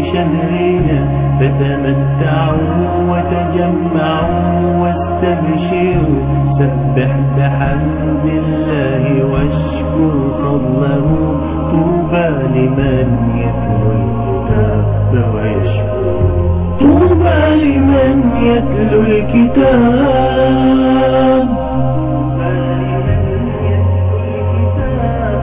شهرنا فتمتعوا وتجمعوا واستبشروا سبح بحمد الله واشكر فضله طوبى لمن يتلو الكتاب ويشكر طوبى لمن يتلو الكتاب طوبى لمن يتلو الكتاب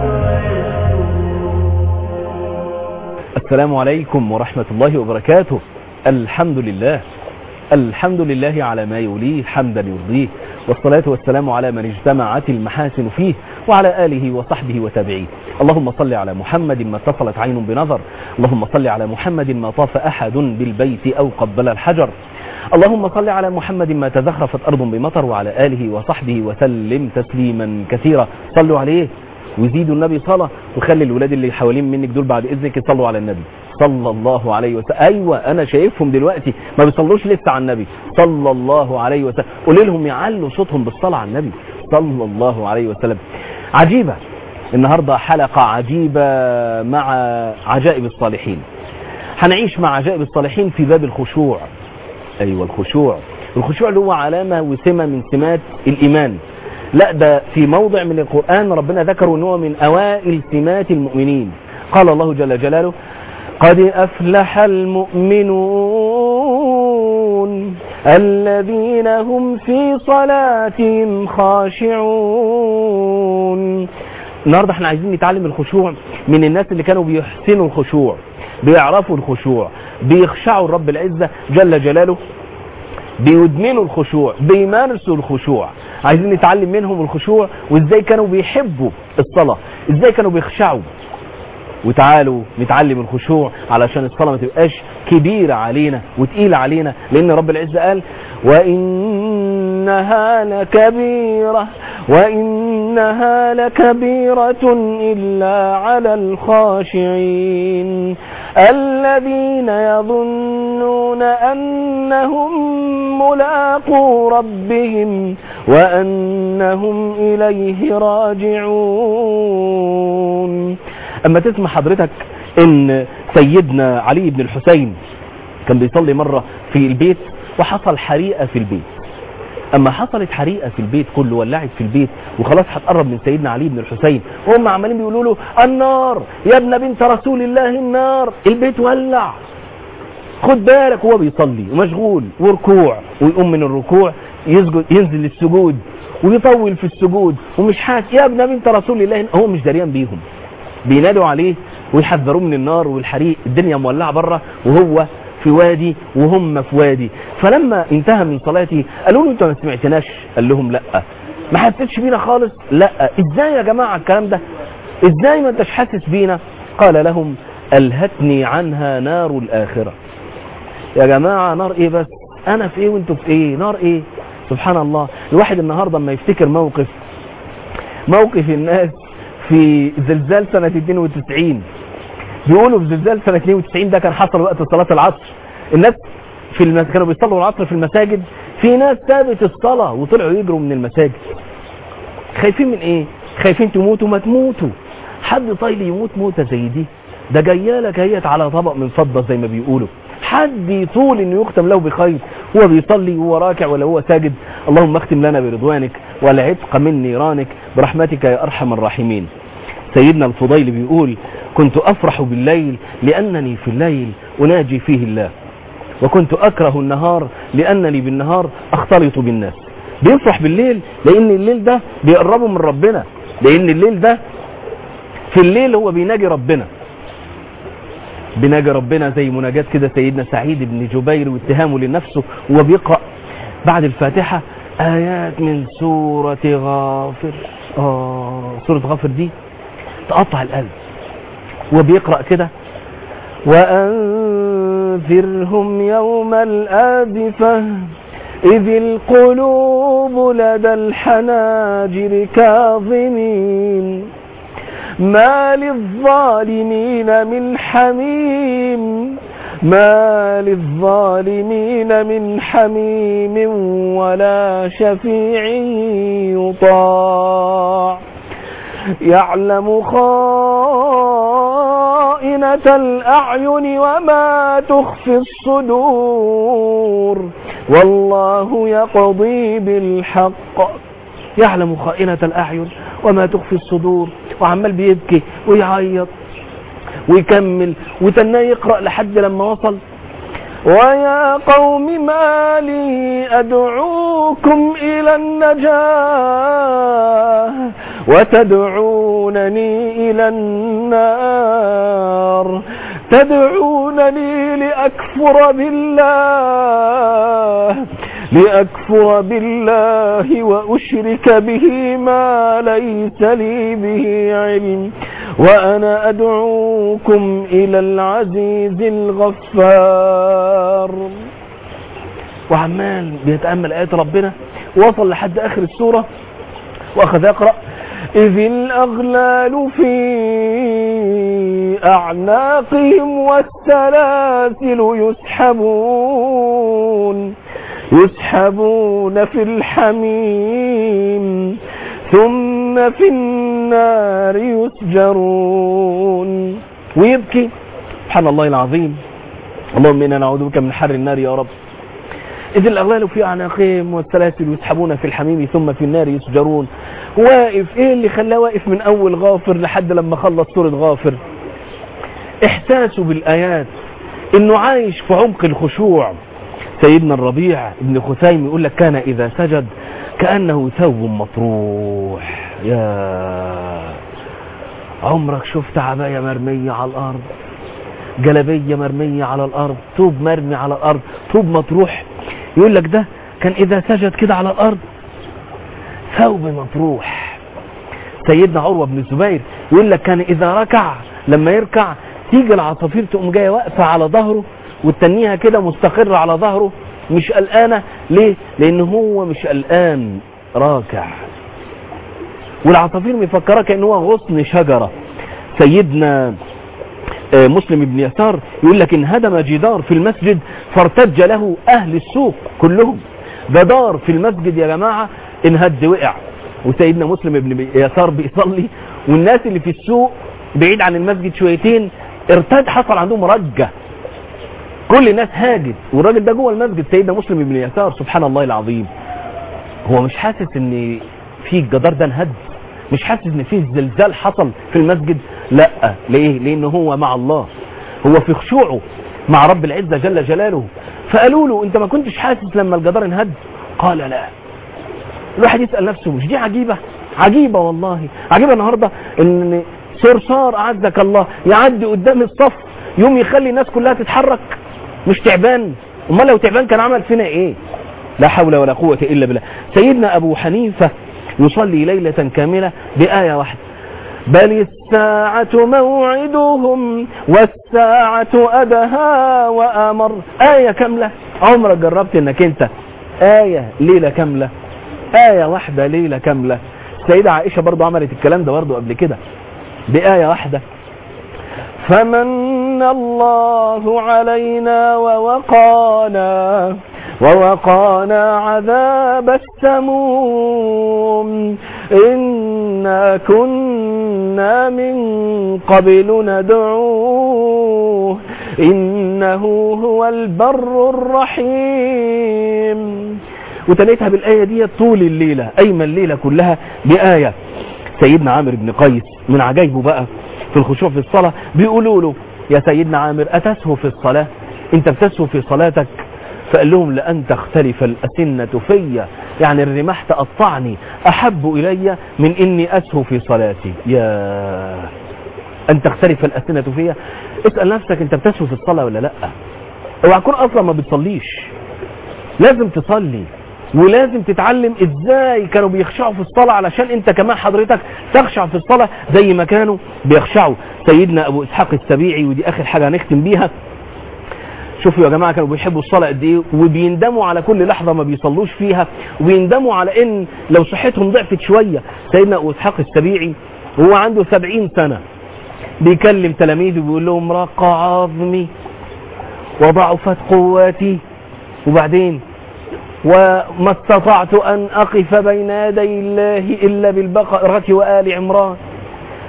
ويشكر السلام عليكم ورحمة الله وبركاته الحمد لله الحمد لله على ما يوليه حمدا يرضيه والصلاة والسلام على من اجتمعت المحاسن فيه وعلى آله وصحبه وتابعيه اللهم صل على محمد ما اتصلت عين بنظر اللهم صل على محمد ما طاف أحد بالبيت أو قبل الحجر اللهم صل على محمد ما تزخرفت أرض بمطر وعلى آله وصحبه وسلم تسليما كثيرا صلوا عليه وزيدوا النبي صلاة وخلي الولاد اللي حوالين منك دول بعد إذنك يصلوا على النبي صلى الله عليه وسلم أيوة أنا شايفهم دلوقتي ما بيصلوش لسه على النبي صلى الله عليه وسلم قول لهم يعلوا صوتهم بالصلاة على النبي صلى الله عليه وسلم عجيبة النهاردة حلقة عجيبة مع عجائب الصالحين هنعيش مع عجائب الصالحين في باب الخشوع أيوة الخشوع الخشوع اللي هو علامة وسمة من سمات الإيمان لا ده في موضع من القرآن ربنا ذكره ان هو من أوائل سمات المؤمنين قال الله جل جلاله قد أفلح المؤمنون الذين هم في صلاتهم خاشعون النهاردة احنا عايزين نتعلم الخشوع من الناس اللي كانوا بيحسنوا الخشوع بيعرفوا الخشوع بيخشعوا الرب العزة جل جلاله بيدمنوا الخشوع بيمارسوا الخشوع عايزين نتعلم منهم الخشوع وازاي كانوا بيحبوا الصلاة ازاي كانوا بيخشعوا وتعالوا نتعلم الخشوع علشان الصلاة ما تبقاش كبيرة علينا وتقيلة علينا لان رب العزة قال وإنها لكبيرة وإنها لكبيرة إلا على الخاشعين الذين يظنون أنهم ملاقو ربهم وأنهم إليه راجعون أما تسمع حضرتك إن سيدنا علي بن الحسين كان بيصلي مرة في البيت وحصل حريقة في البيت اما حصلت حريقه في البيت كله ولعت في البيت وخلاص هتقرب من سيدنا علي بن الحسين وهم عمالين بيقولوا له النار يا ابن بنت رسول الله النار البيت ولع خد بالك هو بيصلي ومشغول وركوع ويقوم من الركوع يسجد ينزل السجود ويطول في السجود ومش حاسس يا ابن بنت رسول الله هو مش دريان بيهم بينادوا عليه ويحذروه من النار والحريق الدنيا مولعه بره وهو في وادي وهم في وادي فلما انتهى من صلاته قالوا له انت ما سمعتناش قال لهم لا ما حسيتش بينا خالص لا ازاي يا جماعه الكلام ده ازاي ما انتش حاسس بينا قال لهم الهتني عنها نار الاخره يا جماعه نار ايه بس انا في ايه وانتوا في ايه نار ايه سبحان الله الواحد النهارده لما يفتكر موقف موقف الناس في زلزال سنه 92 بيقولوا في زلزال سنة 92 ده كان حصل وقت صلاة العصر الناس في المس... كانوا بيصلوا العصر في المساجد في ناس سابت الصلاة وطلعوا يجروا من المساجد خايفين من ايه خايفين تموتوا ما تموتوا حد طايل يموت موتة زي دي ده جايالك هيت على طبق من فضة زي ما بيقولوا حد يطول انه يختم له بخير هو بيصلي وهو راكع ولا هو ساجد اللهم اختم لنا برضوانك والعتق من نيرانك برحمتك يا ارحم الراحمين سيدنا الفضيل بيقول كنت أفرح بالليل لأنني في الليل أناجي فيه الله وكنت أكره النهار لأنني بالنهار أختلط بالناس بيفرح بالليل لأن الليل ده بيقربه من ربنا لأن الليل ده في الليل هو بيناجي ربنا بيناجي ربنا زي مناجاة كده سيدنا سعيد بن جبير واتهامه لنفسه وهو بيقرأ بعد الفاتحة آيات من سورة غافر آه سورة غافر دي تقطع القلب وبيقرأ كده وأنذرهم يوم الآذفة إذ القلوب لدى الحناجر كاظمين ما للظالمين من حميم ما للظالمين من حميم ولا شفيع يطاع يعلم خائنة الأعين وما تخفي الصدور والله يقضي بالحق يعلم خائنة الأعين وما تخفي الصدور وعمال بيبكي ويعيط ويكمل وتناه يقرأ لحد لما وصل ويا قوم ما لي أدعوكم إلى النجاة وتدعونني إلى النار تدعونني لأكفر بالله لأكفر بالله وأشرك به ما ليس لي به علم وأنا أدعوكم إلى العزيز الغفار وعمال بيتأمل آيات ربنا وصل لحد آخر السورة وأخذ يقرأ إذ الأغلال في أعناقهم والسلاسل يسحبون يسحبون في الحميم ثم في النار يسجرون ويبكي سبحان الله العظيم اللهم إنا نعوذ بك من حر النار يا رب إذ الأغلال في أعناقهم والسلاسل يسحبون في الحميم ثم في النار يسجرون واقف إيه اللي خلاه واقف من أول غافر لحد لما خلص سورة غافر إحساسه بالآيات إنه عايش في عمق الخشوع سيدنا الربيع ابن خثيم يقول لك كان إذا سجد كأنه ثوب مطروح يا عمرك شفت عباية مرمية على الأرض جلبية مرمية على الأرض طوب مرمي على الأرض طوب مطروح يقول لك ده كان إذا سجد كده على الأرض ثوب مطروح سيدنا عروة بن الزبير يقول لك كان إذا ركع لما يركع تيجي العصافير تقوم جاية واقفة على ظهره وتنيها كده مستقرة على ظهره مش قلقانة ليه لان هو مش قلقان راكع والعصافير مفكرة كأنه هو غصن شجرة سيدنا آه، مسلم بن يسار يقول لك انهدم جدار في المسجد فارتج له اهل السوق كلهم ده دار في المسجد يا جماعة انهد وقع وسيدنا مسلم بن يسار بيصلي والناس اللي في السوق بعيد عن المسجد شويتين ارتد حصل عندهم رجة كل الناس هاجت والراجل ده جوه المسجد سيدنا مسلم بن يسار سبحان الله العظيم هو مش حاسس ان في الجدار ده انهد مش حاسس ان في زلزال حصل في المسجد لا ليه لان هو مع الله هو في خشوعه مع رب العزة جل جلاله فقالوا له انت ما كنتش حاسس لما الجدار انهد قال لا الواحد يسأل نفسه مش دي عجيبة عجيبة والله عجيبة النهاردة ان صرصار اعزك الله يعدي قدام الصف يوم يخلي الناس كلها تتحرك مش تعبان امال لو تعبان كان عمل فينا ايه لا حول ولا قوة الا بالله سيدنا ابو حنيفة يصلي ليلة كاملة بآية واحدة بل الساعة موعدهم والساعة أدهى وأمر آية كاملة عمرك جربت انك انت آية ليلة كاملة آية واحدة ليلة كاملة السيدة عائشة برضو عملت الكلام ده برضو قبل كده بآية واحدة فمن الله علينا ووقانا ووقانا عذاب السموم إنا كنا من قبل ندعوه إنه هو البر الرحيم وتليتها بالآية دي طول الليلة أيما الليلة كلها بآية سيدنا عامر بن قيس من عجائبه بقى في الخشوع في الصلاة بيقولوا له يا سيدنا عامر أتسهو في الصلاة انت بتسهو في صلاتك فقال لهم لأن تختلف الأسنة في يعني الرماح تقطعني أحب إلي من إني أسهو في صلاتي يا أن تختلف الأسنة في اسأل نفسك انت بتسهو في الصلاة ولا لا اوعى تكون أصلا ما بتصليش لازم تصلي ولازم تتعلم ازاي كانوا بيخشعوا في الصلاة علشان انت كمان حضرتك تخشع في الصلاة زي ما كانوا بيخشعوا سيدنا ابو اسحاق السبيعي ودي اخر حاجة هنختم بيها شوفوا يا جماعة كانوا بيحبوا الصلاة قد ايه وبيندموا على كل لحظة ما بيصلوش فيها وبيندموا على ان لو صحتهم ضعفت شوية سيدنا ابو اسحاق السبيعي وهو عنده سبعين سنة بيكلم تلاميذه بيقول لهم رق عظمي وضعفت قواتي وبعدين وما استطعت أن أقف بين يدي الله إلا بالبقرة وآل عمران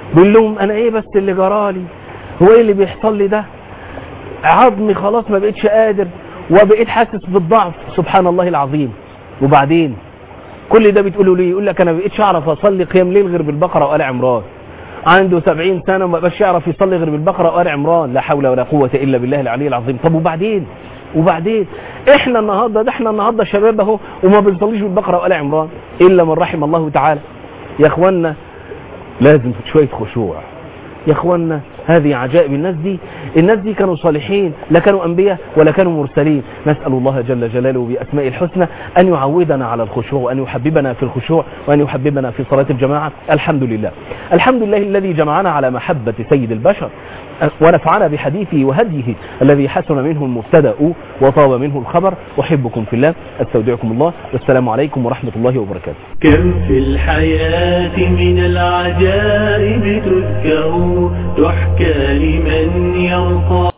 بيقول لهم انا ايه بس اللي جرالي هو ايه اللي بيحصل لي ده عظمي خلاص ما بقتش قادر وبقيت حاسس بالضعف سبحان الله العظيم وبعدين كل ده بتقولوا ليه يقول لك انا ما بقيتش اعرف اصلي قيام ليل غير بالبقره وال عمران عنده 70 سنه وما بقاش يعرف يصلي غير بالبقره وال عمران لا حول ولا قوه الا بالله العلي العظيم طب وبعدين وبعدين احنا النهارده ده احنا النهارده شباب اهو وما بنصليش بالبقره وال عمران الا من رحم الله تعالى يا اخوانا لازم شويه خشوع يا اخوانا هذه عجائب الناس دي الناس دي كانوا صالحين لا كانوا انبياء ولا كانوا مرسلين نسال الله جل جلاله باسماء الحسنى ان يعودنا على الخشوع وان يحببنا في الخشوع وان يحببنا في صلاه الجماعه الحمد لله الحمد لله الذي جمعنا على محبه سيد البشر ونفعنا بحديثه وهديه الذي حسن منه المبتدا وطاب منه الخبر احبكم في الله استودعكم الله والسلام عليكم ورحمه الله وبركاته كم في الحياة من العجائب تذكر تحكى لمن يرقى